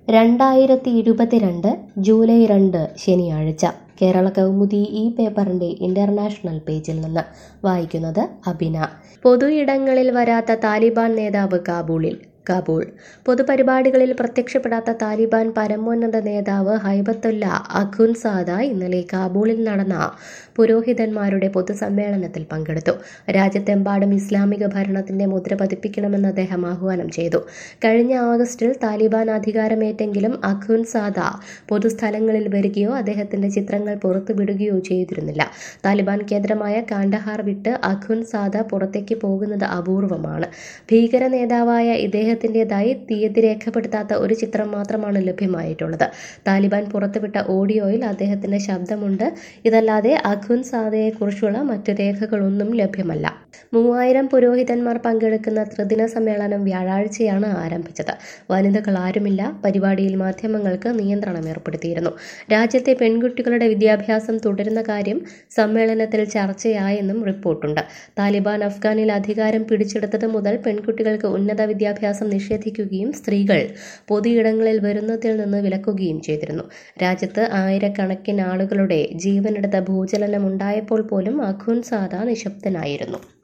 രണ്ടായിരത്തി ഇരുപത്തിരണ്ട് ജൂലൈ രണ്ട് ശനിയാഴ്ച കേരള കൗമുദി ഈ പേപ്പറിന്റെ ഇന്റർനാഷണൽ പേജിൽ നിന്ന് വായിക്കുന്നത് അബിന പൊതു ഇടങ്ങളിൽ വരാത്ത താലിബാൻ നേതാവ് കാബൂളിൽ കാബൂൾ പൊതുപരിപാടികളിൽ പ്രത്യക്ഷപ്പെടാത്ത താലിബാൻ പരമോന്നത നേതാവ് ഹൈബത്തുല്ല അഖുൻസാദ ഇന്നലെ കാബൂളിൽ നടന്ന പുരോഹിതന്മാരുടെ പൊതുസമ്മേളനത്തിൽ പങ്കെടുത്തു രാജ്യത്തെമ്പാടും ഇസ്ലാമിക ഭരണത്തിന്റെ മുദ്ര പതിപ്പിക്കണമെന്ന് അദ്ദേഹം ആഹ്വാനം ചെയ്തു കഴിഞ്ഞ ഓഗസ്റ്റിൽ താലിബാൻ അധികാരമേറ്റെങ്കിലും അഖുൻസാദ പൊതുസ്ഥലങ്ങളിൽ വരികയോ അദ്ദേഹത്തിന്റെ ചിത്രങ്ങൾ പുറത്തുവിടുകയോ ചെയ്തിരുന്നില്ല താലിബാൻ കേന്ദ്രമായ കാണ്ഡഹാർ വിട്ട് അഖുൻസാദ പുറത്തേക്ക് പോകുന്നത് അപൂർവമാണ് ഭീകര നേതാവായ ഇദ്ദേഹത്തിൻ്റെതായി തീയതി രേഖപ്പെടുത്താത്ത ഒരു ചിത്രം മാത്രമാണ് ലഭ്യമായിട്ടുള്ളത് താലിബാൻ പുറത്തുവിട്ട ഓഡിയോയിൽ അദ്ദേഹത്തിന്റെ ശബ്ദമുണ്ട് ഇതല്ലാതെ അഖുൻ സാദയെക്കുറിച്ചുള്ള മറ്റു രേഖകളൊന്നും ലഭ്യമല്ല മൂവായിരം പുരോഹിതന്മാർ പങ്കെടുക്കുന്ന ത്രിദിന സമ്മേളനം വ്യാഴാഴ്ചയാണ് ആരംഭിച്ചത് വനിതകൾ ആരുമില്ല പരിപാടിയിൽ മാധ്യമങ്ങൾക്ക് നിയന്ത്രണം ഏർപ്പെടുത്തിയിരുന്നു രാജ്യത്തെ പെൺകുട്ടികളുടെ വിദ്യാഭ്യാസം തുടരുന്ന കാര്യം സമ്മേളനത്തിൽ ചർച്ചയായെന്നും റിപ്പോർട്ടുണ്ട് താലിബാൻ അഫ്ഗാനിൽ അധികാരം പിടിച്ചെടുത്തത് മുതൽ പെൺകുട്ടികൾക്ക് ഉന്നത വിദ്യാഭ്യാസം നിഷേധിക്കുകയും സ്ത്രീകൾ പൊതുയിടങ്ങളിൽ വരുന്നതിൽ നിന്ന് വിലക്കുകയും ചെയ്തിരുന്നു രാജ്യത്ത് ആയിരക്കണക്കിന് ആളുകളുടെ ജീവനെടുത്ത ഭൂചലനം ഉണ്ടായപ്പോൾ പോലും അഖുൻ സാദ നിശബ്ദനായിരുന്നു